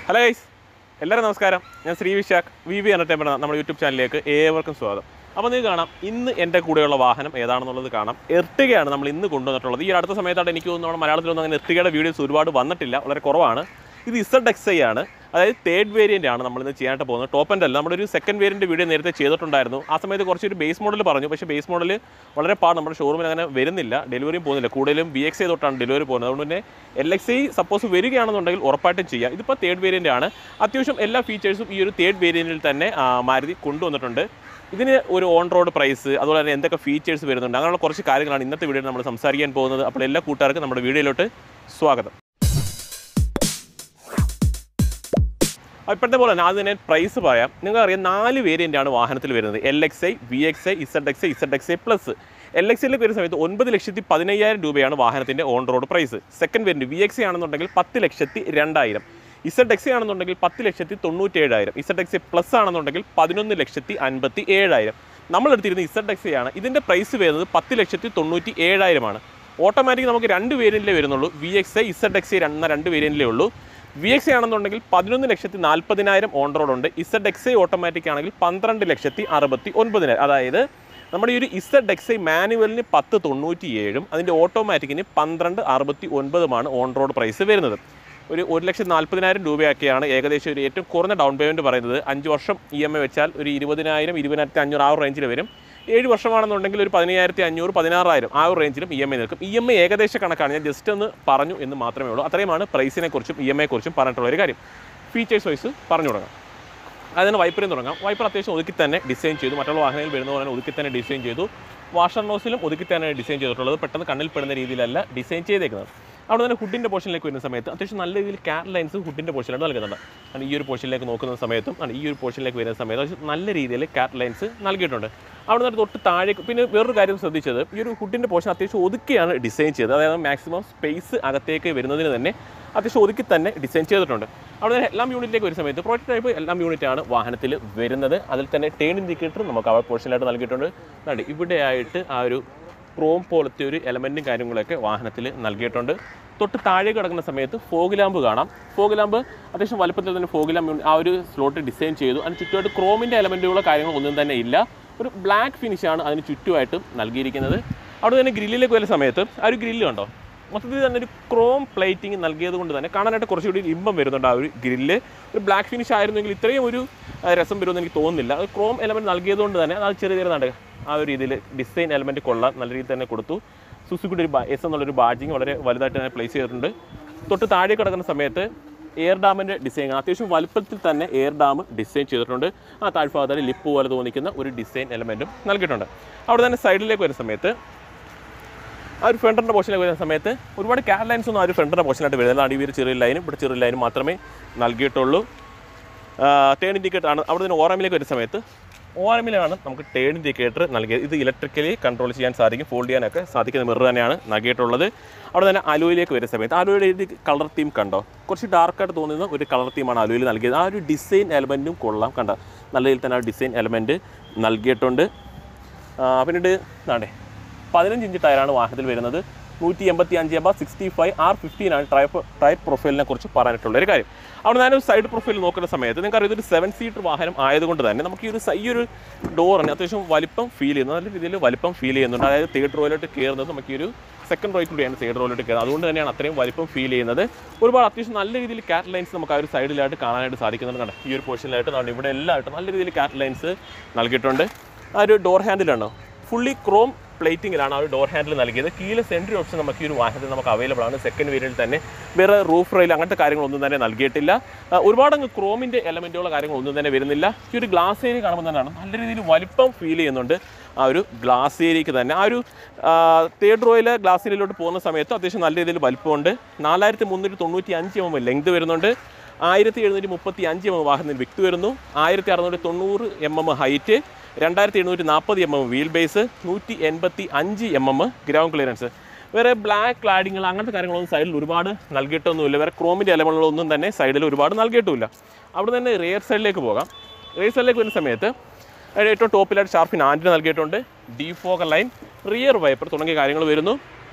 Hello guys എല്ലാവരും നമസ്കാരം ഞാൻ Sree Vishakh V V entertainment നമ്മുടെ യൂട്യൂബ് ചാനലിലേക്ക് ഏവർക്കും സ്വാഗതം അപ്പോൾ നിങ്ങൾക്ക് കാണാം ഇന്ന് എൻ്റെ കൂടെയുള്ള വാഹനം ഏതാണെന്നുള്ളത് കാണാം എർട്ടികയാണ് നമ്മൾ ഇന്ന് കൊണ്ടുവന്നിട്ടുള്ളത് ഈ അടുത്ത സമയത്താണ് എനിക്ക് തോന്നുന്നു നമ്മുടെ മലയാളത്തിലൊന്നും അങ്ങനെ എർട്ടികയുടെ വീഡിയോസ് ഒരുപാട് വന്നിട്ടില്ല വളരെ കുറവാണ് ഇത് ഇസഡ് എക്സ് ഐ ആണ് അതായത് തേർഡ് വേരിയൻ്റ് ആണ് നമ്മൾ ഇന്ന് ചെയ്യാനായിട്ട് പോകുന്നത് ടോപ്പ് എൻ്റെ അല്ല നമ്മുടെ ഒരു സെക്കൻഡ് വേരിയൻ്റ് വീഡിയോ നേരത്തെ ചെയ്തിട്ടുണ്ടായിരുന്നു ആ സമയത്ത് കുറച്ചൊരു ബേസ് മോഡൽ പറഞ്ഞു പക്ഷേ ബേസ് മോഡൽ വളരെ പാട് നമ്മുടെ ഷോറൂമിൽ അങ്ങനെ വരുന്നില്ല ഡെലിവറിയും പോകുന്നില്ല കൂടുതലും ബി എക്സ് ഐ തൊട്ടാണ് ഡെലിവറി പോകുന്നത് അതുകൊണ്ട് തന്നെ എൽ എക്സ് ഐ സപ്പോസ് വരികയാണെന്നുണ്ടെങ്കിൽ ഉറപ്പായിട്ടും ചെയ്യാം ഇതിപ്പോൾ തേർഡ് വേരിയൻ്റ് ആണ് അത്യാവശ്യം എല്ലാ ഫീച്ചേഴ്സും ഈ ഒരു തേർഡ് വേരിയൻറ്റിൽ തന്നെ ആ, മാരുതി കൊണ്ടുവന്നിട്ടുണ്ട് ഇതിന് ഒരു ഓൺ റോഡ് പ്രൈസ് അതുപോലെ തന്നെ എന്തൊക്കെ ഫീച്ചേഴ്സ് വരുന്നുണ്ട് അങ്ങനെയുള്ള കുറച്ച് കാര്യങ്ങളാണ് ഇന്നത്തെ വീഡിയോയിൽ നമ്മൾ സംസാരിക്കാൻ പോകുന്നത് അപ്പോൾ എല്ലാ കൂട്ടുകാർക്കും നമ്മുടെ വീഡിയോയിലോട്ട് സ്വാഗതം അപ്പോൾ ഇപ്പോഴത്തെ പോലെ തന്നെ ആദ്യം തന്നെ പ്രൈസ് പറയാം നിങ്ങൾക്കറിയാം നാല് വേരിയൻ്റ് ആണ് വാഹനത്തിൽ വരുന്നത് L X I V X I Z X I Z X I plus L X ഐയിലേക്ക് വരുന്ന സമയത്ത് ഒൻപത് ലക്ഷത്തി പതിനയ്യായിരം രൂപയാണ് വാഹനത്തിൻ്റെ on road price second variant V X I ആണെന്നുണ്ടെങ്കിൽ പത്ത് ലക്ഷത്തി രണ്ടായിരം ഇസഡ് എക്സ് ഐ ആണെന്നുണ്ടെങ്കിൽ പത്ത് ലക്ഷത്തി തൊണ്ണൂറ്റേഴായിരം ഇസഡ് എക്സ് ഐ പ്ലസ് ആണെന്നുണ്ടെങ്കിൽ പതിനൊന്ന് ലക്ഷത്തി അൻപത്തി ഏഴായിരം നമ്മൾ എടുത്തിരുന്ന ഇസഡ് എക്സ് ഐ ആണ് ഇതിൻ്റെ പ്രൈസ് വരുന്നത് പത്ത് ലക്ഷത്തി തൊണ്ണൂറ്റി ഏഴായിരമാണ് ഓട്ടോമാറ്റിക് നമുക്ക് രണ്ട് വേരിയൻറ്റിലേ വരുന്നുള്ളൂ V X I Z X I എന്ന രണ്ട് വേരിയൻറ്റിലേ ഉള്ളൂ വി എക്സ് ആണെന്നുണ്ടെങ്കിൽ പതിനൊന്ന് ലക്ഷത്തി നാൽപ്പതിനായിരം ഓൺ റോഡ് ഉണ്ട് ഇസഡ് എക്സ് ഐ ഓട്ടോമാറ്റിക് ആണെങ്കിൽ പന്ത്രണ്ട് ലക്ഷത്തി അറുപത്തി ഒൻപതിനായിരം അതായത് നമ്മുടെ ഈ ഒരു ഇസഡ് എക്സ് ഐ മാനുവലിന് പത്ത് തൊണ്ണൂറ്റി ഏഴും അതിൻ്റെ ഓട്ടോമാറ്റിക്കിന് പന്ത്രണ്ട് അറുപത്തി ഒൻപതുമാണ് ഓൺ റോഡ് പ്രൈസ് വരുന്നത് ഒരു ഒരു ലക്ഷത്തി നാൽപ്പതിനായിരം രൂപയൊക്കെയാണ് ഏകദേശം ഒരു ഏറ്റവും കുറഞ്ഞ ഡൗൺ പേയ്മെൻറ്റ് പറയുന്നത് അഞ്ച് വർഷം ഇ എം ഐ വെച്ചാൽ ഒരു ഇരുപതിനായിരം ഇരുപതിനായിരത്തി അഞ്ഞൂറ് ആ ഒരു റേഞ്ചിൽ വരും ഏഴ് വർഷമാണെന്നുണ്ടെങ്കിൽ ഒരു പതിനയ്യായിരത്തി അഞ്ഞൂറ് പതിനാറായിരം ആ ഒരു റേഞ്ചിലും ഇ എം ഐ നിൽക്കും ഇ എം ഐ ഏകദേശ കണക്കാണ് ഞാൻ ജസ്റ്റ് ഒന്ന് പറഞ്ഞു എന്ന് മാത്രമേ ഉള്ളൂ അത്രയുമാണ് പ്രൈസിനെ കുറിച്ചും ഇ എം ഐ കുറിച്ചും പറഞ്ഞിട്ടുള്ള ഒരു കാര്യം ഫീച്ചേഴ്സ് വൈസ് പറഞ്ഞു തുടങ്ങാം അതിന് വൈപ്പറിൽ തുടങ്ങാം വൈപ്പർ അത്യാവശ്യം ഒതുക്കി തന്നെ ഡിസൈൻ ചെയ്തു മറ്റുള്ള വാഹനങ്ങളിൽ വരുന്ന പോലെ തന്നെ ഒതുക്കി തന്നെ ഡിസൈൻ ചെയ്തു വാഷർ നോസിലും ഒതുക്കി തന്നെ ഡിസൈൻ ചെയ്തിട്ടുള്ളത് പെട്ടെന്ന് കണ്ണിൽ പെടുന്ന രീതിയിലല്ല ഡിസൈൻ ചെയ്തേക്കുന്നത് അവിടെ തന്നെ ഹുഡിൻ്റെ പോർഷനിലേക്ക് വരുന്ന സമയത്ത് അത്യാവശ്യം നല്ല രീതിയിൽ ക്യാറ്റ് ലൈൻസ് ഹുഡിൻ്റെ പോർഷനിലാണ് നൽകുന്നുണ്ട് ആണ് ഈ ഒരു പോർഷനിലേക്ക് നോക്കുന്ന സമയത്തും ആണ് ഈ ഒരു പോർഷനിലേക്ക് വരുന്ന സമയത്ത് അത്യാവശ്യം നല്ല രീതിയിൽ ക്യാറ്റ് ലൈൻസ് നൽകിയിട്ടുണ്ട് അവിടെ നിന്ന് തൊട്ട് താഴേക്ക് പിന്നെ വേറൊരു കാര്യം ശ്രദ്ധിച്ചത് ഈ ഒരു ഹുഡിൻ്റെ പോർഷൻ അത്യാവശ്യം ഒതുക്കിയാണ് ഡിസൈൻ ചെയ്തത് അതായത് മാക്സിമം സ്പേസ് അകത്തേക്ക് വരുന്നതിന് തന്നെ അത്യാവശ്യം ഒതുക്കി തന്നെ ഡിസൈൻ ചെയ്തിട്ടുണ്ട് അവിടെ നിന്ന് എല്ലാം യൂണിറ്റിലേക്ക് വരുന്ന സമയത്ത് പ്രോജക്റ്റ് ടൈപ്പ് എല്ലാം യൂണിറ്റാണ് വാഹനത്തിൽ വരുന്നത് അതിൽ തന്നെ ടേൺ ഇൻഡിക്കേറ്റർ നമുക്ക് അവർ പോർഷനിലായിട്ട് നൽകിയിട്ടുണ്ട് അതാണ് ഇവിടെയായിട്ട് ആ ഒരു ക്രോം പോലത്തെ ഒരു എലമെൻറ്റും കാര്യങ്ങളൊക്കെ വാഹനത്തിൽ നൽകിയിട്ടുണ്ട് തൊട്ട് താഴെ കിടക്കുന്ന സമയത്ത് ഫോഗ് ലാമ്പ് കാണാം ഫോഗ് ലാമ്പ് അത്യാവശ്യം വലുപ്പത്തിൽ തന്നെ ഫോഗ് ലാമ്പ് ആ ഒരു സ്ലോട്ട് ഡിസൈൻ ചെയ്തു അതിന് ചുറ്റുമായിട്ട് ക്രോമിൻ്റെ എലമെൻറ്റുകളോ കാര്യങ്ങളോ ഒന്നും തന്നെ ഇല്ല ഒരു ബ്ലാക്ക് ഫിനിഷാണ് അതിന് ചുറ്റുമായിട്ട് നൽകിയിരിക്കുന്നത് അവിടെ തന്നെ ഗ്രില്ലിലേക്ക് വരുന്ന സമയത്ത് ആ ഒരു ഗ്രില്ല് കണ്ടോ മൊത്തത്തിൽ തന്നെ ഒരു ക്രോം പ്ലേറ്റിംഗ് നൽകിയത് കൊണ്ട് തന്നെ കാണാനായിട്ട് കുറച്ചുകൂടി ഇമ്പം വരുന്നുണ്ട് ആ ഒരു ഗ്രില്ല് ഒരു ബ്ലാക്ക് ഫിനിഷ് ആയിരുന്നെങ്കിൽ ഇത്രയും ഒരു ആ, രസം വരുമെന്ന് എനിക്ക് തോന്നുന്നില്ല അത് ക്രോം എലമെൻറ്റ് നൽകിയത് കൊണ്ട് തന്നെ അത് ചെറിയ ചെറിയ നടക്കുക ആ ഒരു രീതിയിൽ ഡിസൈൻ എലമെൻറ്റ് കൊള്ളാം നല്ല രീതിയിൽ തന്നെ കൊടുത്തു സുസുക്കിയുടെ ഒരു എസ് എന്നുള്ളൊരു ബാജിങ് വളരെ വലുതായിട്ട് തന്നെ പ്ലേസ് ചെയ്തിട്ടുണ്ട് തൊട്ട് താഴെ കിടക്കുന്ന സമയത്ത് എയർ ഡാമിൻ്റെ ഡിസൈൻ അത്യാവശ്യം വലുപ്പത്തിൽ തന്നെ എയർ ഡാം ഡിസൈൻ ചെയ്തിട്ടുണ്ട് ആ താഴ്ഭാഗത്ത് ലിപ്പ് പോലെ തോന്നിക്കുന്ന ഒരു ഡിസൈൻ എലമെൻറ്റും നൽകിയിട്ടുണ്ട് അവിടെ തന്നെ സൈഡിലേക്ക് വരുന്ന സമയത്ത് ആ ഒരു ഫ്രണ്ടിൻ്റെ പോർഷനിലേക്ക് വരുന്ന സമയത്ത് ഒരുപാട് ക്യാറ്റ് ലൈൻസ് ഒന്നും ആ ഒരു ഫ്രണ്ടിൻ്റെ പോർഷനായിട്ട് വരുന്നില്ല അടി ഒരു ചെറിയ ലൈനും ഇവിടെ ചെറിയ ലൈനും മാത്രമേ നൽകിയിട്ടുള്ളൂ ടേൺ ഇൻഡിക്കേറ്റർ ആണ് അവിടെ നിന്ന് ഓറമിലേക്ക് വരുന്ന സമയത്ത് ഓറമിലാണ് നമുക്ക് ടേൺ ഇൻഡിക്കേറ്റർ നൽകിയത് ഇത് ഇലക്ട്രിക്കലി കൺട്രോൾ ചെയ്യാൻ സാധിക്കും ഫോൾഡ് ചെയ്യാനൊക്കെ സാധിക്കുന്ന മിറർ തന്നെയാണ് നൽകിയിട്ടുള്ളത് അവിടെ തന്നെ അലോയിലേക്ക് വരുന്ന സമയത്ത് അലോയുടെ ഇത് കളർ തീം കണ്ടോ കുറച്ച് ഡാർക്കായിട്ട് തോന്നുന്ന ഒരു കളർ തീമാണ് അലോയിൽ നൽകിയത് ആ ഒരു ഡിസൈൻ എലമെൻറ്റും കൊള്ളാം കണ്ടോ നല്ല രീതിയിൽ തന്നെ ആ ഡിസൈൻ എലമെൻറ്റ് നൽകിയിട്ടുണ്ട് ആ, പിന്നീട് ഇതാണ്ടേ പതിനഞ്ച് ഇഞ്ച് ടയറാണ് വാഹനത്തിൽ വരുന്നത് നൂറ്റി എൺപത്തി അഞ്ച് എമ്പ സിക്സ്റ്റി ഫൈവ് ആർ ഫിഫ്റ്റീൻ ആണ് ടയർ ടയർ പ്രൊഫൈലിനെ കുറിച്ച് പറയാനായിട്ടുള്ള ഒരു കാര്യം അവിടെ ഞാൻ സൈഡ് പ്രൊഫൈൽ നോക്കുന്ന സമയത്ത് നിങ്ങൾക്ക് അറിയാം ഇതൊരു സെവൻ സീറ്റർ വാഹനം ആയതുകൊണ്ട് തന്നെ നമുക്ക് ഈ ഒരു സ- ഈ ഒരു ഡോറിന് അത്യാവശ്യം വലിപ്പം ഫീൽ ചെയ്യുന്നു നല്ല രീതിയിൽ വലിപ്പം ഫീൽ ചെയ്യുന്നുണ്ട് അതായത് തേർഡ് റോയിലോട്ട് കയറുന്നത് നമുക്ക് ഈ ഒരു സെക്കൻഡ് റോയിൽ കൂടിയാണ് തേർഡ് റോയിലോട്ട് കയറുന്നത് അതുകൊണ്ട് തന്നെയാണ് അത്രയും വലിപ്പം ഫീൽ ചെയ്യുന്നത് ഒരുപാട് അത്യാവശ്യം നല്ല രീതിയിൽ കാറ്റ് ലൈൻസ് നമുക്ക് ആ ഒരു സൈഡിലായിട്ട് കാണാനായിട്ട് സാധിക്കുന്നുണ്ട് കണ്ടോ? ഈ ഒരു പോർഷനിലായിട്ട് നമ്മുടെ ഇവിടെ എല്ലായിട്ടും നല്ല രീതിയിൽ കാറ്റ് ലൈൻസ് നൽകിയിട്ടുണ്ട് ആ ഒരു ഡോർ ഹാൻഡിലാണോ ഫുള്ളി ക്രോം പ്ലേറ്റിങ്ങിലാണ് ആ ഒരു ഡോർ ഹാൻഡിൽ നൽകിയത് കീഴിലെ സെൻട്രി ഓപ്ഷൻ നമുക്ക് ഈ ഒരു വാഹനത്തിൽ നമുക്ക് അവൈലബിൾ ആണ് സെക്കൻഡ് വേരിയൻറ്റിൽ തന്നെ വേറെ റൂഫ് റെയിൽ അങ്ങനത്തെ കാര്യങ്ങളൊന്നും തന്നെ നൽകിയിട്ടില്ല ആ, ഒരുപാട് അങ്ങ് ക്രോമിൻ്റെ എലമെൻറ്റുകളോ കാര്യങ്ങളൊന്നും തന്നെ വരുന്നില്ല ഈ ഒരു ഗ്ലാസ് ഏരിയ കാണുമ്പോൾ തന്നെയാണ് നല്ല രീതിയിൽ വലിപ്പം ഫീൽ ചെയ്യുന്നുണ്ട് ആ ഒരു ഗ്ലാസ് ഏരിയക്ക് തന്നെ ആ ഒരു തേർഡ് റോയിലെ ഗ്ലാസ് ഏരിയയിലോട്ട് പോകുന്ന സമയത്ത് അത്യാവശ്യം നല്ല രീതിയിൽ വലിപ്പമുണ്ട് നാലായിരത്തി മുന്നൂറ്റി തൊണ്ണൂറ്റി അഞ്ച് എം എം ലെങ്ത് വരുന്നുണ്ട് ആയിരത്തി എഴുന്നൂറ്റി മുപ്പത്തി അഞ്ച് എം എം വാഹനത്തിന് വിക്ട് വരുന്നു ആയിരത്തി അറുന്നൂറ്റി തൊണ്ണൂറ് എം എം ഹൈറ്റ് രണ്ടായിരത്തി എഴുന്നൂറ്റി നാൽപ്പത് എം എം വീൽ ബേസ് നൂറ്റി എൺപത്തി അഞ്ച് എം എം ഗ്രൗണ്ട് ക്ലിയറൻസ് വേറെ ബ്ലാക്ക് ക്ലാഡിങ്ങൾ അങ്ങനത്തെ കാര്യങ്ങളൊന്നും സൈഡിൽ ഒരുപാട് നൽകിയിട്ടൊന്നുമില്ല വേറെ ക്രോമിൻ്റെ എലമെന്റുകളൊന്നും തന്നെ സൈഡിൽ ഒരുപാട് നൽകിയിട്ടുമില്ല അവിടെ തന്നെ റിയർ സൈഡിലേക്ക് പോകാം റിയർ സൈഡിലേക്ക് വരുന്ന സമയത്ത് അതിന് ഏറ്റവും ടോപ്പിലായിട്ട് ഷാർപ്പിന് ആൻറ്റിന് നൽകിയിട്ടുണ്ട് defogger line rear wiper തുടങ്ങിയ കാര്യങ്ങൾ വരുന്നു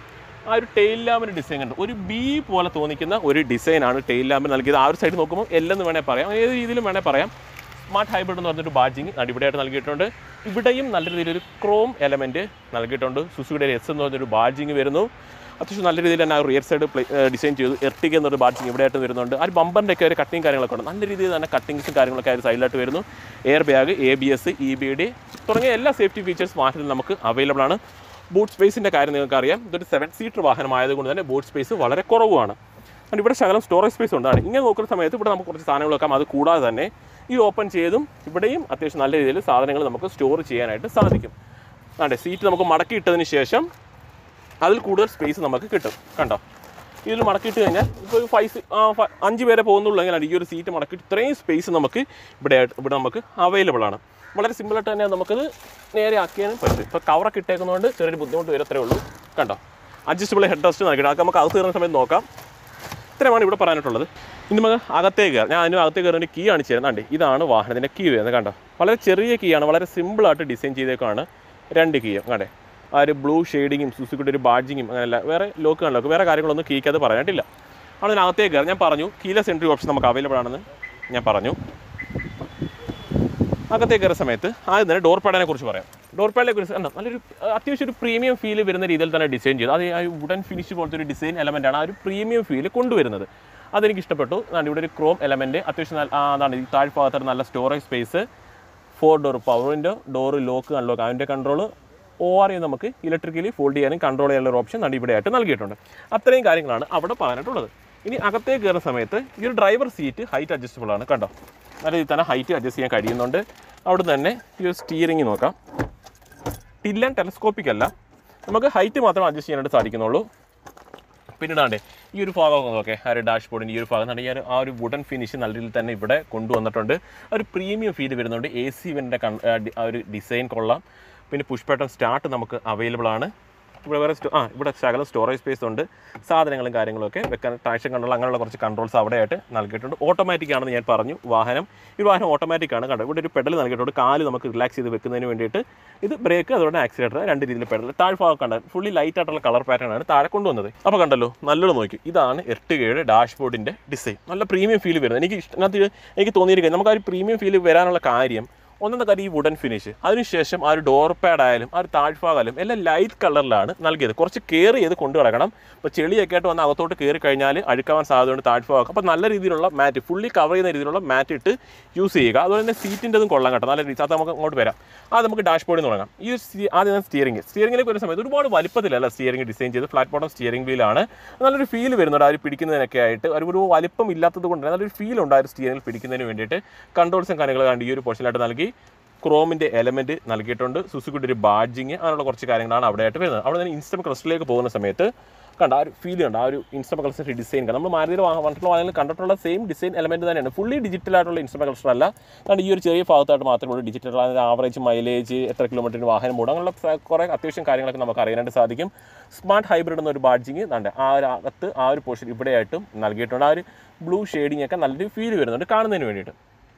ആ ഒരു ടെയിൽ ലാമ്പിൻ്റെ ഡിസൈൻ കണ്ടു ഒരു ബി പോലെ തോന്നിക്കുന്ന ഒരു ഡിസൈനാണ് ടെയിൽ ലാമ്പ് നൽകിയത് ആ ഒരു സൈഡ് നോക്കുമ്പോൾ എല്ലെന്ന് വേണേൽ പറയാം ഏത് രീതിയിലും വേണേൽ പറയാം സ്മാർട്ട് ഹൈബ്രിഡ് എന്ന് പറഞ്ഞൊരു ബാഡ്ജിങ് അടിപൊളിയായിട്ട് നൽകിയിട്ടുണ്ട് ഇവിടെയും നല്ല രീതിയിലൊരു ക്രോം എലമെൻറ്റ് നൽകിയിട്ടുണ്ട് സുസുയുടെ എസ് എന്ന് പറഞ്ഞൊരു ബാഡ്ജിങ് വരുന്നു അത്യാവശ്യം നല്ല രീതിയിൽ തന്നെ ആ റിയർ സൈഡ് ഡിസൈൻ ചെയ്തു എർട്ടിക എന്നൊരു ബാഡ്ജിങ് ഇവിടെയായിട്ട് വരുന്നുണ്ട് ആ ഒരു ബമ്പറിൻ്റെ ഒക്കെ ഒരു കട്ടിങ് കാര്യങ്ങളൊക്കെ ഉണ്ട് നല്ല രീതിയിൽ തന്നെ കട്ടിങ്സും കാര്യങ്ങളൊക്കെ ആ ഒരു സൈഡിലായിട്ട് വരുന്നു air bag A B S E B D തുടങ്ങിയ എല്ലാ സേഫ്റ്റി ഫീച്ചേഴ്സ് വാഹനത്തിൽ നമുക്ക് അവൈലബിൾ ആണ് ബൂട്ട് സ്പേസിൻ്റെ കാര്യം നിങ്ങൾക്ക് അറിയാം ഇതൊരു സെവൻ സീറ്റർ വാഹനമായതുകൊണ്ട് തന്നെ ബൂട്ട് സ്പേസ് വളരെ കുറവുമാണ് and ഇവിടെ ശകലം സ്റ്റോറേജ് സ്പേസ് ഉണ്ടാണ് ഇങ്ങനെ നോക്കുന്ന സമയത്ത് ഇവിടെ നമുക്ക് കുറച്ച് സാധനങ്ങൾ വെക്കാം അത് കൂടാതെ തന്നെ ഈ ഓപ്പൺ ചെയ്തും ഇവിടെയും അത്യാവശ്യം നല്ല രീതിയിൽ സാധനങ്ങൾ നമുക്ക് സ്റ്റോർ ചെയ്യാനായിട്ട് സാധിക്കും അതെ സീറ്റ് നമുക്ക് മടക്കിയിട്ടതിന് ശേഷം അതിൽ കൂടുതൽ സ്പേസ് നമുക്ക് കിട്ടും കണ്ടോ ഇതിൽ മടക്കിയിട്ട് കഴിഞ്ഞാൽ ഇപ്പോൾ ഒരു ഫൈവ് സി- ആ, ഫ- അഞ്ച് പേരെ പോകുന്നുള്ളൂ എങ്ങനെയാണ് ഈ ഒരു സീറ്റ് മടക്കിയിട്ട് ഇത്രയും സ്പേസ് നമുക്ക് ഇവിടെ ആയിട്ട് ഇവിടെ നമുക്ക് അവൈലബിൾ ആണ് വളരെ സിമ്പിളായിട്ട് തന്നെ നമുക്കത് നേരെ ആക്കിയാലും പറ്റും ഇപ്പോൾ കവറൊക്കെ ഇട്ടേക്കുന്നതുകൊണ്ട് ചെറിയൊരു ബുദ്ധിമുട്ട് വരത്രേ ഉള്ളൂ കണ്ടോ അഡ്ജസ്റ്റബിൾ ഹെഡ് റെസ്റ്റ് നൽകിയിട്ട് അതൊക്കെ നമുക്ക് അകത്ത് കയറുന്ന സമയത്ത് നോക്കാം ഇത്രയുമാണ് ഇവിടെ പറയാനായിട്ടുള്ളത് ഇനി നമുക്ക് അകത്തേക്ക് കയറാം ഞാൻ അതിന് അകത്തേക്ക് കയറുന്ന കീ കാണിച്ചു തരുന്നുണ്ട് ഇതാണ് വാഹനത്തിൻ്റെ കീ വരുന്നത് കണ്ടോ വളരെ ചെറിയ കീ ആണ് വളരെ സിമ്പിളായിട്ട് ഡിസൈൻ ചെയ്തേക്കാണ് രണ്ട് കീയും കണ്ടേ ആ ഒരു ബ്ലൂ ഷെയ്ഡിങ്ങും സുസുക്കിയുടെ ഒരു ബാഡ്ജിങ്ങും അങ്ങനെയല്ല വേറെ ലോക്ക് കണ്ടോ വേറെ കാര്യങ്ങളൊന്നും കീക്ക് അത് പറയാനായിട്ടില്ല അവിടെ അതിനകത്തേക്ക് കയറാം ഞാൻ പറഞ്ഞു കീലെസ് എൻട്രി ഓപ്ഷൻ നമുക്ക് അവൈലബിൾ ആണെന്ന് ഞാൻ പറഞ്ഞു അകത്തേക്ക് കയറുന്ന സമയത്ത് ആദ്യം തന്നെ ഡോർ പാഡിനെ കുറിച്ച് പറയാം ഡോർ പാഡിനെ കുറിച്ച് കണ്ടോ നല്ലൊരു അഹ് അത്യാവശ്യം ഒരു പ്രീമിയം ഫീൽ വരുന്ന രീതിയിൽ തന്നെ ഡിസൈൻ ചെയ്തു അത് ആ വുഡൻ ഫിനിഷ് പോലത്തെ ഒരു ഡിസൈൻ എലമെൻ്റ് ആണ് ആ ഒരു പ്രീമിയം ഫീൽ കൊണ്ടുവരുന്നത് അതെനിക്ക് ഇഷ്ടപ്പെട്ടു അതാണ് ഇവിടെ ഒരു ക്രോം എലമെൻറ്റ് അത്യാവശ്യം നല്ല ആ, അതാണ് ഈ താഴ്ഭാഗത്തൊരു നല്ല storage space four door power window door lock unlock അതിൻ്റെ കൺട്രോൾ ഒ ആർ നമുക്ക് ഇലക്ട്രിക്കലി ഫോൾഡ് ചെയ്യാനും കൺട്രോൾ ചെയ്യാനുള്ള ഒരു ഓപ്ഷൻ ആണ് ഇവിടെയായിട്ട് നൽകിയിട്ടുണ്ട് അത്രയും കാര്യങ്ങളാണ് അവിടെ പറയാനായിട്ടുള്ളത് ഇനി അകത്തേക്ക് കയറുന്ന സമയത്ത് ഈ ഒരു ഡ്രൈവർ സീറ്റ് ഹൈറ്റ് അഡ്ജസ്റ്റബിൾ ആണ് കണ്ടോ നല്ല രീതിയിൽ തന്നെ ഹൈറ്റ് അഡ്ജസ്റ്റ് ചെയ്യാൻ കഴിയുന്നുണ്ട് അവിടെ തന്നെ ഈ ഒരു സ്റ്റിയറിംഗ് നോക്കാം ടില്ലൻ ടെലസ്കോപ്പിക് അല്ല നമുക്ക് ഹൈറ്റ് മാത്രം അഡ്ജസ്റ്റ് ചെയ്യാനായിട്ട് സാധിക്കുന്നുള്ളൂ പിന്നീടാണ്ട് ഈ ഒരു ഭാഗം നോക്കെ ആ ഒരു ഡാഷ് ബോർഡിൻ്റെ ഈ ഒരു ഭാഗം എന്ന് പറഞ്ഞാൽ ആ ഒരു വുഡൻ ഫിനിഷ് നല്ല രീതിയിൽ തന്നെ ഇവിടെ കൊണ്ടുവന്നിട്ടുണ്ട് ആ ഒരു പ്രീമിയം ഫീൽ വരുന്നുണ്ട് എ സി വെൻ്റെ ആ ഒരു ഡിസൈൻ കൊള്ളാം പിന്നെ പുഷ് ബട്ടൺ സ്റ്റാർട്ട് നമുക്ക് അവൈലബിൾ ആണ് ഇവിടെ വേറെ സ്റ്റോ ആ ഇവിടെ ശകലം സ്റ്റോറേജ് സ്പേസ് ഉണ്ട് സാധനങ്ങളും കാര്യങ്ങളൊക്കെ വെക്കാൻ ട്രാക്ഷൻ കൺട്രോൾ അങ്ങനെയുള്ള കുറച്ച് കൺട്രോൾസ് അവിടെയായിട്ട് നൽകിയിട്ടുണ്ട് ഓട്ടോമാറ്റിക് ആണെന്ന് ഞാൻ പറഞ്ഞു വാഹനം ഈ വാഹനം ഓട്ടോമാറ്റിക് ആണ് കണ്ടോ ഇവിടെ ഒരു പെഡൽ നൽകിയിട്ടുണ്ട് കാല് നമുക്ക് റിലാക്സ് ചെയ്ത് വെക്കുന്നതിന് വേണ്ടിയിട്ട് ഇത് ബ്രേക്ക് അതുകൊണ്ട് ആക്സിലേറ്റർ രണ്ട് രീതിയിൽ പെഡൽ താഴ്ഭാഗം കണ്ട ഫുള്ളി ലൈറ്റ് ആയിട്ടുള്ള കളർ പാറ്റേൺ ആണ് താഴെ കൊണ്ടുവന്നത് അപ്പോൾ കണ്ടല്ലോ നല്ലോണം നോക്കി ഇതാണ് എർട്ടിഗയുടെ ഡാഷ്ബോർഡിൻ്റെ ഡിസൈൻ നല്ല പ്രീമിയം ഫീൽ വരുന്നത് എനിക്ക് ഇഷ്ടത്തിനകത്ത് എനിക്ക് തോന്നിയിരിക്കുന്നത് നമുക്ക് ആ ഒരു പ്രീമിയം ഫീൽ വരാനുള്ള കാര്യം ഒന്നാമത്തെ കാര്യം ഈ വുഡൻ ഫിനിഷ് അതിനുശേഷം ആ ഒരു ഡോർ പാഡ് ആയാലും ആ ഒരു താഴ്ഭാഗമായാലും എല്ലാം ലൈറ്റ് കളറിലാണ് നൽകിയത് കുറച്ച് കെയർ ചെയ്ത് കൊണ്ടു കിടക്കണം ഇപ്പോൾ ചെളിയൊക്കെ ആയിട്ട് വന്ന് അകത്തോട്ട് കയറി കഴിഞ്ഞാൽ അഴുക്കാവാൻ സാധ്യതയുണ്ട് താഴ്ഭാഗം അപ്പോൾ നല്ല രീതിയിലുള്ള മാറ്റ് ഫുള്ളി കവർ ചെയ്യുന്ന രീതിയിലുള്ള മാറ്റ് ഇട്ട് യൂസ് ചെയ്യുക അതുപോലെ തന്നെ സീറ്റിൻ്റെതും കൊള്ളാം കേട്ടോ നല്ല രീതി അത് നമുക്ക് അങ്ങോട്ട് വരാം അത് നമുക്ക് ഡാഷ്ബോർഡിൽ തുടങ്ങാം ഈ ഒരു സീ- ആദ്യം സ്റ്റിയറിംഗ് സ്റ്റിയറിംഗിലേക്ക് വരുന്ന സമയത്ത് ഒരുപാട് വലുപ്പത്തിലല്ല സ്റ്റിയറിംഗ് ഡിസൈൻ ചെയ്ത് ഫ്ലാറ്റ് ബോട്ടം സ്റ്റിയറിംഗ് വീലാണ് നല്ലൊരു ഫീൽ വരുന്നുണ്ട് ആ ഒരു പിടിക്കുന്നതിനൊക്കെ ആയിട്ട് ഒരു ഒരു വലിപ്പം ഇല്ലാത്തത് കൊണ്ട് തന്നെ നല്ലൊരു ഫീൽ ഉണ്ട് ആ ഒരു സ്റ്റിയറിംഗിൽ പിടിക്കുന്നതിന് വേണ്ടിയിട്ട് കൺട്രോൾസും കാര്യങ്ങളും കണ്ട് ഈ ഒരു പോർഷനിലായിട്ട് നൽകി ക്രോമിൻ്റെ എലമെൻറ്റ് നൽകിയിട്ടുണ്ട് സുസുക്കിയുടെ ഒരു ബാഡ്ജിങ് അങ്ങനെയുള്ള കുറച്ച് കാര്യങ്ങളാണ് അവിടെയായിട്ട് വരുന്നത് അവിടെ നിന്ന് ഇൻസ്റ്റം ക്രസ്റ്റിലേക്ക് പോകുന്ന സമയത്ത് കണ്ട ആ ഒരു ഫീൽ ഉണ്ട് ആ ഒരു ഇൻസ്റ്റം ക്ലസ്റ്റർ ഡിസൈൻ നമ്മൾ മാരുതിയുടെ വന്നിട്ടുള്ള വാഹനങ്ങളിൽ കണ്ടിട്ടുള്ള സെയിം ഡിസൈൻ എലമെൻറ്റ് തന്നെയാണ് ഫുള്ളി ഡിജിറ്റൽ ആയിട്ടുള്ള ഇൻസ്റ്റം ക്ലസ്റ്റർ അല്ല അതുകൊണ്ട് ഈ ഒരു ചെറിയ ഭാഗത്തായിട്ട് മാത്രമേ ഉള്ളൂ ഡിജിറ്റൽ അതായത് ആവറേജ് മൈലേജ് എത്ര കിലോമീറ്ററിന് വാഹനം ഓടും അങ്ങനെയുള്ള സ- കുറേ അത്യാവശ്യം കാര്യങ്ങളൊക്കെ നമുക്ക് അറിയാനായിട്ട് സാധിക്കും സ്മാർട്ട് ഹൈബ്രിഡ് എന്നൊരു ബാഡ്ജിങ് ഉണ്ട് ആ ഒരു അകത്ത് ആ ഒരു പോർഷൻ ഇവിടെയായിട്ടും നൽകിയിട്ടുണ്ട് ആ ഒരു ബ്ലൂ ഷെയ്ഡിങ് ഒക്കെ നല്ലൊരു ഫീൽ വരുന്നുണ്ട് കാണുന്നതിന് വേണ്ടിയിട്ട്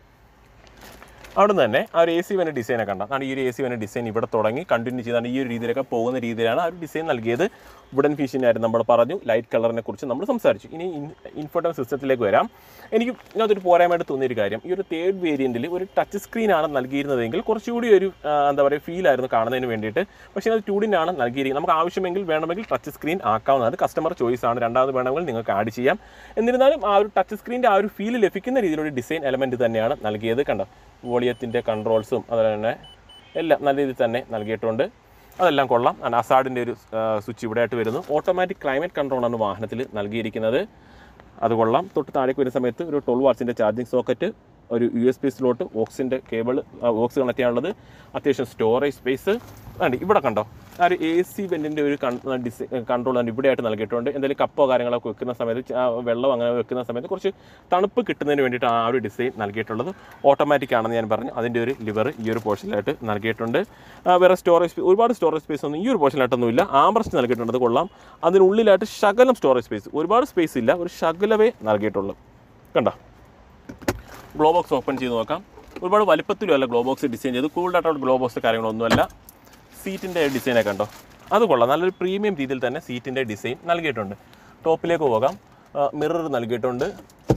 അവിടെ നിന്ന് തന്നെ ആ ഒരു എ സി വന ഡിസൈനൊക്കെ കണ്ട അതാണ് ഈ ഒരു എ സി വന ഡിസൈൻ ഇവിടെ തുടങ്ങി കണ്ടിന്യൂ ചെയ്താണ് ഈ ഒരു രീതിയിലൊക്കെ പോകുന്ന രീതിയിലാണ് ആ ഒരു ഡിസൈൻ നൽകിയത് വുഡൻ ഫിഷിനായിരുന്നു നമ്മൾ പറഞ്ഞു ലൈറ്റ് കളറിനെ കുറിച്ച് നമ്മൾ സംസാരിച്ചു ഇനി ഇൻഫോട്ടം സിസ്റ്റത്തിലേക്ക് വരാം എനിക്ക് ഇതിനകത്തൊരു പോരായ്മയായിട്ട് തോന്നിയൊരു കാര്യം ഈ ഒരു തേർഡ് വേരിയൻറ്റിൽ ഒരു ടച്ച് സ്ക്രീനാണ് നൽകിയിരുന്നതെങ്കിൽ കുറച്ചുകൂടി ഒരു ആ, എന്താ പറയുക ഫീലായിരുന്നു കാണുന്നതിന് വേണ്ടിയിട്ട് പക്ഷേ അത് ടൂഡിനാണ് നൽകിയിരിക്കുന്നത് നമുക്ക് ആവശ്യമെങ്കിൽ വേണമെങ്കിൽ ടച്ച് സ്ക്രീൻ ആക്കാവുന്നതാണ് കസ്റ്റമർ ചോയ്സ് ആണ് രണ്ടാമത് വേണമെങ്കിൽ നിങ്ങൾക്ക് ആഡ് ചെയ്യാം എന്നിരുന്നാലും ആ ഒരു ടച്ച് സ്ക്രീനിൻ്റെ ആ ഒരു ഫീൽ ലഭിക്കുന്ന രീതിയിലുള്ള ഡിസൈൻ എലമെൻറ്റ് തന്നെയാണ് നൽകിയത് കണ്ടോ വോളിയത്തിൻ്റെ കൺട്രോൾസും അതുപോലെ തന്നെ എല്ലാം നല്ല രീതിയിൽ തന്നെ നൽകിയിട്ടുണ്ട് അതെല്ലാം കൊള്ളാം അസാഡിൻ്റെ ഒരു സ്വിച്ച് ഇവിടെ ആയിട്ട് വരുന്നു ഓട്ടോമാറ്റിക് ക്ലൈമറ്റ് കൺട്രോളാണ് വാഹനത്തിൽ നൽകിയിരിക്കുന്നത് അത് കൊള്ളാം തൊട്ട് താഴേക്ക് വരുന്ന സമയത്ത് ഒരു ട്വൽവ് വാട്സിൻ്റെ ചാർജിങ് സോക്കറ്റ് ഒരു യു എസ് പി സ്ലോട്ട് ഓക്സിൻ്റെ കേബിൾ ഓക്സ് കണക്ട് ചെയ്യാനുള്ളത് അത്യാവശ്യം സ്റ്റോറേജ് സ്പേസ് ഉണ്ട് ഇവിടെ കണ്ടോ ആ ഒരു എ സി വെൻറ്റിൻ്റെ ഒരു ഡിസൈൻ കൺട്രോൾ ഇവിടെയായിട്ട് നൽകിയിട്ടുണ്ട് എന്തെങ്കിലും കപ്പോ കാര്യങ്ങളൊക്കെ വെക്കുന്ന സമയത്ത് ച- ആ വെള്ളം അങ്ങനെ വെക്കുന്ന സമയത്ത് കുറച്ച് തണുപ്പ് കിട്ടുന്നതിന് വേണ്ടിയിട്ട് ആ ഒരു ഡിസൈൻ നൽകിയിട്ടുള്ളത് ഓട്ടോമാറ്റിക് ആണെന്ന് ഞാൻ പറഞ്ഞു അതിൻ്റെ ഒരു ലിവർ ഈ ഒരു പോർഷനിലായിട്ട് നൽകിയിട്ടുണ്ട് ആ, വേറെ സ്റ്റോറേജ് ഒരുപാട് സ്റ്റോറേജ് സ്പേസ് ഒന്നും ഈ ഒരു പോർഷനിലായിട്ടൊന്നും ഇല്ല ആംബ്രസ്റ്റ് നൽകിയിട്ടുണ്ട് അത് കൊള്ളാം അതിനുള്ളിലായിട്ട് ശകലം സ്റ്റോറേജ് സ്പേസ് ഒരുപാട് സ്പേസ് ഇല്ല ഒരു ശകലമേ നൽകിയിട്ടുള്ളൂ കണ്ടോ ഗ്ലോ ബോക്സ് ഓപ്പൺ ചെയ്ത് നോക്കാം ഒരുപാട് വലിപ്പത്തിലും അല്ല ഗ്ലോ ബോക്സ് ഡിസൈൻ ചെയ്ത് കൂൾഡായിട്ടുള്ള ഗ്ലോ ബോക്സ് കാര്യങ്ങളൊന്നുമല്ല സീറ്റിൻ്റെ ഡിസൈനൊക്കെ കണ്ടോ അത് കൊള്ളാം നല്ലൊരു പ്രീമിയം രീതിയിൽ തന്നെ സീറ്റിൻ്റെ ഡിസൈൻ നൽകിയിട്ടുണ്ട് ടോപ്പിലേക്ക് പോകാം മിറർ നൽകിയിട്ടുണ്ട്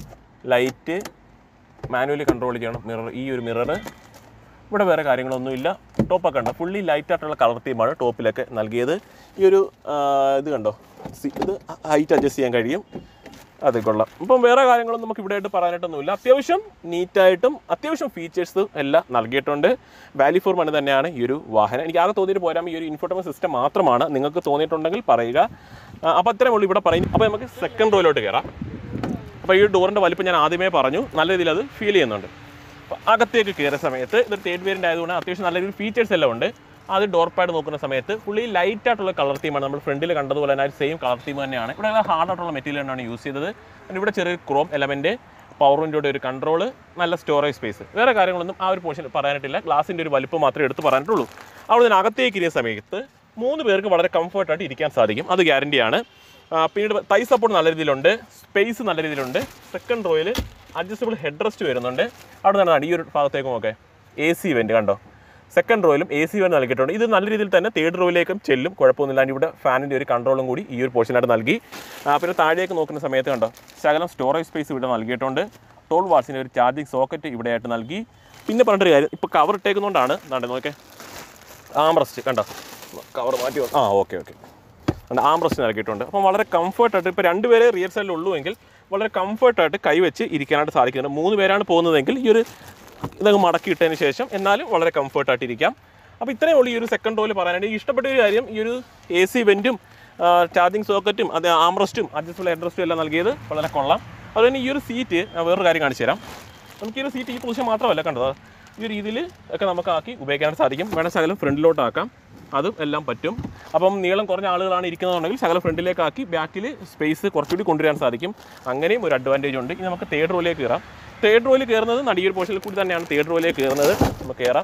ലൈറ്റ് മാനുവലി കൺട്രോൾ ചെയ്യണം മിറർ ഈ ഒരു മിറർ ഇവിടെ വേറെ കാര്യങ്ങളൊന്നുമില്ല ടോപ്പൊക്കെ ഉണ്ട് ഫുള്ളി ലൈറ്റ് ആയിട്ടുള്ള കളർ തീമാണ് ടോപ്പിലൊക്കെ നൽകിയത് ഈ ഒരു ആ, ഇത് കണ്ടോ സി- ഇത് ഹൈറ്റ് അഡ്ജസ്റ്റ് ചെയ്യാൻ കഴിയും അത് കൊള്ളാം ഇപ്പം വേറെ കാര്യങ്ങളൊന്നും നമുക്ക് ഇവിടെ ആയിട്ട് പറയാനായിട്ടൊന്നുമില്ല അത്യാവശ്യം നീറ്റായിട്ടും അത്യാവശ്യം ഫീച്ചേഴ്സ് എല്ലാം നൽകിയിട്ടുണ്ട് വാല്യൂ ഫോർ മണി തന്നെയാണ് ഈ ഒരു വാഹനം എനിക്ക് ആകെ തോന്നിയിട്ട് പോരാ ഈ ഒരു ഇൻഫോർട്ടൈൻമെന്റ് സിസ്റ്റം മാത്രമാണ് നിങ്ങൾക്ക് തോന്നിയിട്ടുണ്ടെങ്കിൽ പറയുക അപ്പോൾ അത്രയും ഉള്ളൂ ഇവിടെ പറയും അപ്പോൾ നമുക്ക് സെക്കൻഡ് റോയിലോട്ട് കയറാം അപ്പോൾ ഈ ഡോറിൻ്റെ വലിപ്പം ഞാൻ ആദ്യമേ പറഞ്ഞു നല്ല രീതിയിൽ അത് ഫീൽ ചെയ്യുന്നുണ്ട് അപ്പോൾ അകത്തേക്ക് കയറിയ സമയത്ത് ഇത് തേർഡ് വേരിയൻ്റ് ആയതുകൊണ്ട് അത്യാവശ്യം നല്ല രീതിയിൽ ഫീച്ചേഴ്സ് എല്ലാം ഉണ്ട് അത് ഡോർ പാഡ് നോക്കുന്ന സമയത്ത് ഫുള്ളി ലൈറ്റ് ആയിട്ടുള്ള കളർ തീമാണ് നമ്മൾ ഫ്രണ്ടിൽ കണ്ടതുപോലെ തന്നെ സെയിം കളർ തീം തന്നെയാണ് ഇവിടെ ഹാർഡ് ആയിട്ടുള്ള മെറ്റീരിയൽ തന്നെയാണ് യൂസ് ചെയ്തത് പിന്നെ ഇവിടെ ചെറിയൊരു ക്രോം എലമെൻറ്റ് പവർ വിൻഡോയുടെ ഒരു കൺട്രോൾ നല്ല സ്റ്റോറേജ് സ്പേസ് വേറെ കാര്യങ്ങളൊന്നും ആ ഒരു പോർഷൻ പറയാനായിട്ടില്ല ഗ്ലാസിൻ്റെ ഒരു വലിപ്പം മാത്രമേ എടുത്ത് പറയാനായിട്ടുള്ളൂ അവിടെ നിന്ന് അകത്തേക്ക് ഇരിക്കുന്ന സമയത്ത് മൂന്ന് പേർക്ക് വളരെ കംഫർട്ടായിട്ട് ഇരിക്കാൻ സാധിക്കും അത് ഗ്യാരണ്ടിയാണ് ആ, പിന്നീട് തൈ സപ്പോർട്ട് നല്ല രീതിയിലുണ്ട് സ്പേസ് നല്ല രീതിയിലുണ്ട് സെക്കൻഡ് റോയിൽ അഡ്ജസ്റ്റബിൾ ഹെഡ് റെസ്റ്റ് വരുന്നുണ്ട് അവിടെ നിന്നാണ് ഈ ഒരു ഭാഗത്തേക്കും ഒക്കെ എ സി വെൻ്റ് കണ്ടോ സെക്കൻഡ് റോയിലും എ സി വെൻ്റ് നൽകിയിട്ടുണ്ട് ഇത് നല്ല രീതിയിൽ തന്നെ തേർഡ് റോയിലേക്കും ചെല്ലും കുഴപ്പമൊന്നുമില്ല And ഇവിടെ ഫാനിൻ്റെ ഒരു കൺട്രോളും കൂടി ഈ ഒരു പോർഷനായിട്ട് നൽകി ആ, പിന്നെ താഴേക്ക് നോക്കുന്ന സമയത്ത് കണ്ടോ ശകലം സ്റ്റോറേജ് സ്പേസ് ഇവിടെ നൽകിയിട്ടുണ്ട് ടോൾ വാട്സിൻ്റെ ഒരു ചാർജിങ് സോക്കറ്റ് ഇവിടെയായിട്ട് നൽകി പിന്നെ പറഞ്ഞൊരു കാര്യം ഇപ്പോൾ കവർ ഇട്ടേക്കുന്നതുകൊണ്ടാണ് എന്താണ്ട് നോക്കേ ആംറസ്റ്റ് കണ്ടോ കവർ മാറ്റി വന്നു. ആ ഓക്കെ ഓക്കെ ആംറസ്റ്റ് നൽകിയിട്ടുണ്ട് അപ്പം വളരെ കംഫർട്ടായിട്ട് ഇപ്പോൾ രണ്ട് പേരെ റിയർ സൈഡിൽ ഉള്ളൂ എങ്കിൽ വളരെ കംഫർട്ടായിട്ട് കൈവച്ച് ഇരിക്കാനായിട്ട് സാധിക്കുന്നുണ്ട് മൂന്ന് പേരാണ് പോകുന്നതെങ്കിൽ ഈ ഒരു ഇതങ്ങ് മടക്കി ഇട്ടതിന് ശേഷം എന്നാലും വളരെ കംഫർട്ടായിട്ട് ഇരിക്കാം അപ്പോൾ ഇത്രയേ ഉള്ളൂ ഈ ഒരു സെക്കൻഡ് റോയിൽ പറയാനായിട്ട് ഈ ഇഷ്ടപ്പെട്ട ഒരു കാര്യം ഈ ഒരു എ സി വെൻറ്റും ചാർജിങ് സോക്കറ്റും അത് ആംറസ്റ്റും അഡ്ജസ്റ്റബിൾ ഹെഡ്രസ്റ്റും എല്ലാം നൽകിയത് വളരെ കൊള്ളാം അതുപോലെ ഈ ഒരു സീറ്റ് ഞാൻ വേറൊരു കാര്യം കാണിച്ചു തരാം നമുക്ക് ഈ ഒരു സീറ്റ് ഈ പൊസിഷൻ മാത്രമല്ല കണ്ടത് ഈ ഒരു രീതിയിൽ ഒക്കെ നമുക്ക് ആക്കി ഉപയോഗിക്കാനായിട്ട് സാധിക്കും വേണം ശകലം ഫ്രണ്ടിലോട്ട് ആക്കാം അതും എല്ലാം പറ്റും അപ്പം നീളം കുറഞ്ഞ ആളുകളാണ് ഇരിക്കുന്നതെന്നുണ്ടെങ്കിൽ ശകലം ഫ്രണ്ടിലേക്ക് ആക്കി ബാക്കിൽ സ്പേസ് കുറച്ചുകൂടി കൊണ്ടുവരാൻ സാധിക്കും അങ്ങനെയും ഒരു അഡ്വാൻറ്റേജ് ഉണ്ട് ഇനി നമുക്ക് തേർഡ് റോയിലേക്ക് കയറാം തേർഡ് റോയിൽ കയറുന്നത് നടിയൊരു പോർഷനിൽ കൂടി തന്നെയാണ് തേർഡ് റോയിലേക്ക് കയറുന്നത് നമുക്ക് കയറാം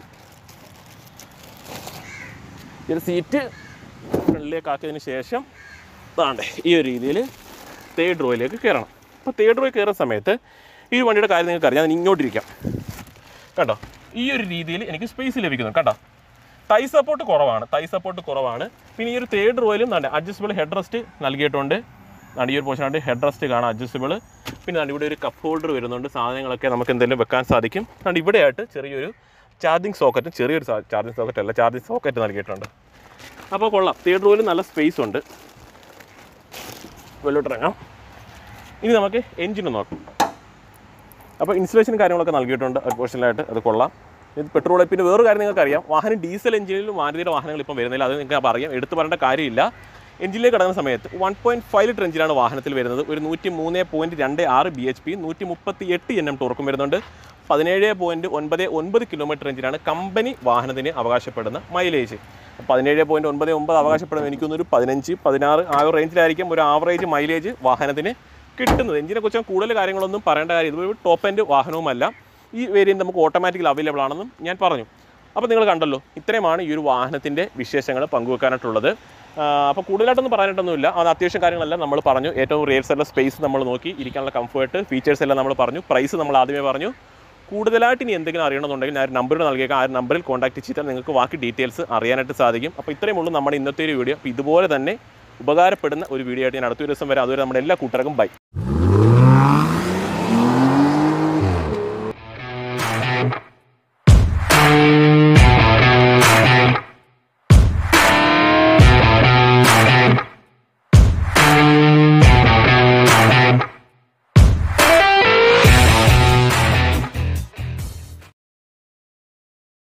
ഈ ഒരു സീറ്റ് ഫ്രണ്ടിലേക്ക് ആക്കിയതിന് ശേഷം ഇതാണ്ടേ ഈ ഒരു രീതിയിൽ തേർഡ് റോയിലേക്ക് കയറണം അപ്പോൾ തേർഡ് റോയിൽ കയറുന്ന സമയത്ത് ഈ ഒരു വണ്ടിയുടെ കാര്യം നിങ്ങൾക്ക് അറിയാം ഞാൻ ഇങ്ങോട്ടിരിക്കാം കണ്ടോ ഈ ഒരു രീതിയിൽ എനിക്ക് സ്പേസ് ലഭിക്കുന്നു കണ്ടോ തൈ സപ്പോർട്ട് കുറവാണ് തൈ സപ്പോർട്ട് കുറവാണ് പിന്നെ ഈ ഒരു തേർഡ് റോയിലും നല്ല അഡ്ജസ്റ്റബിൾ ഹെഡ് റെസ്റ്റ് നൽകിയിട്ടുണ്ട് ദാണ്ട് ഈ ഒരു പോർഷനായിട്ട് ഹെഡ് റെസ്റ്റ് കാണാം അഡ്ജസ്റ്റബിൾ പിന്നെ ദാണ്ട് ഇവിടെ ഒരു കപ്പ് ഹോൾഡർ വരുന്നുണ്ട് സാധനങ്ങളൊക്കെ നമുക്ക് എന്തെങ്കിലും വെക്കാൻ സാധിക്കും ദാണ്ട് ഇവിടെയായിട്ട് ചെറിയൊരു ചാർജിങ് സോക്കറ്റും ചെറിയൊരു ചാർജിങ് സോക്കറ്റ് അല്ല ചാർജിങ് സോക്കറ്റ് നൽകിയിട്ടുണ്ട് അപ്പോൾ കൊള്ളാം തേർഡ് റോയിൽ നല്ല സ്പേസ് ഉണ്ട് വെള്ളോട്ടിറങ്ങാം ഇനി നമുക്ക് എഞ്ചിന് നോക്കാം അപ്പോൾ ഇൻസുലേഷൻ കാര്യങ്ങളൊക്കെ നൽകിയിട്ടുണ്ട് ഒരു പോർഷനിലായിട്ട് അത് കൊള്ളാം ഇത് പെട്രോൾ പിന്നെ വേറൊരു കാര്യം നിങ്ങൾക്ക് അറിയാം വാഹനം ഡീസൽ എഞ്ചിനിലും മാരുതിയുടെ വാഹനങ്ങൾ ഇപ്പം വരുന്നില്ല അത് നിങ്ങൾക്ക് അറിയാം എടുത്തു പറയേണ്ട കാര്യമില്ല എഞ്ചിനിലേക്ക് കടക്കുന്ന സമയത്ത് വൺ പോയിൻറ്റ് ഫൈവ് ലിറ്റർ എഞ്ചിനാണ് വാഹനത്തിൽ വരുന്നത് ഒരു നൂറ്റി മൂന്ന് പോയിൻറ്റ് രണ്ട് ആറ് ബി എച്ച് പി നൂറ്റി മുപ്പത്തി എട്ട് എൻ എം ടോർക്കും വരുന്നുണ്ട് പതിനേഴ് പോയിൻറ്റ് ഒൻപത് ഒൻപത് കിലോമീറ്റർ എഞ്ചിനാണ് കമ്പനി വാഹനത്തിന് അവകാശപ്പെടുന്ന മൈലേജ് പതിനേഴ് പോയിൻറ്റ് ഒൻപത് ഒമ്പത് അവകാശപ്പെടുന്ന എനിക്കൊന്നൊരു പതിനഞ്ച് പതിനാറ് ആ ഒരു റേഞ്ചിലായിരിക്കും ഒരു ആവറേജ് മൈലേജ് വാഹനത്തിന് കിട്ടുന്നത് എഞ്ചിനെ കുറിച്ച് കൂടുതൽ കാര്യങ്ങളൊന്നും പറയേണ്ട കാര്യം ഇതൊരു ടോപ്പ് എൻഡ് വാഹനവുമല്ല ഈ വേരിയൻറ്റ് നമുക്ക് ഓട്ടോമാറ്റിക്കൽ അവൈലബിൾ ആണെന്നും ഞാൻ പറഞ്ഞു അപ്പോൾ നിങ്ങൾ കണ്ടല്ലോ ഇത്രയുമാണ് ഈ ഒരു വാഹനത്തിൻ്റെ വിശേഷങ്ങൾ പങ്കുവെക്കാനായിട്ടുള്ളത് അപ്പോൾ കൂടുതലായിട്ടൊന്നും പറയാനായിട്ടൊന്നുമില്ല അത് അത്യാവശ്യം കാര്യങ്ങളെല്ലാം നമ്മൾ പറഞ്ഞു ഏറ്റവും റിയൽ സൈഡിലെ സ്പേസ് നമ്മൾ നോക്കി ഇരിക്കാനുള്ള കംഫർട്ട് ഫീച്ചേഴ്സ് എല്ലാം നമ്മൾ പറഞ്ഞു പ്രൈസ് നമ്മൾ ആദ്യമേ പറഞ്ഞു കൂടുതലായിട്ട് ഇനി എന്തെങ്കിലും അറിയണമെന്നുണ്ടെങ്കിൽ ഞാൻ ഒരു നമ്പർ നൽകിയേക്കാം ആ ഒരു നമ്പറിൽ കോൺടാക്ട് ചെയ്താൽ നിങ്ങൾക്ക് ബാക്കി ഡീറ്റെയിൽസ് അറിയാനായിട്ട് സാധിക്കും അപ്പോൾ ഇത്രയും ഉള്ളൂ നമ്മുടെ ഇന്നത്തെ ഒരു വീഡിയോ അപ്പോൾ ഇതുപോലെ തന്നെ ഉപകാരപ്പെടുന്ന ഒരു വീഡിയോ ആയിട്ട് ഞാൻ അടുത്ത ദിവസം വരെ അതുവരെ നമ്മുടെ എല്ലാ കൂട്ടർക്കും ബൈ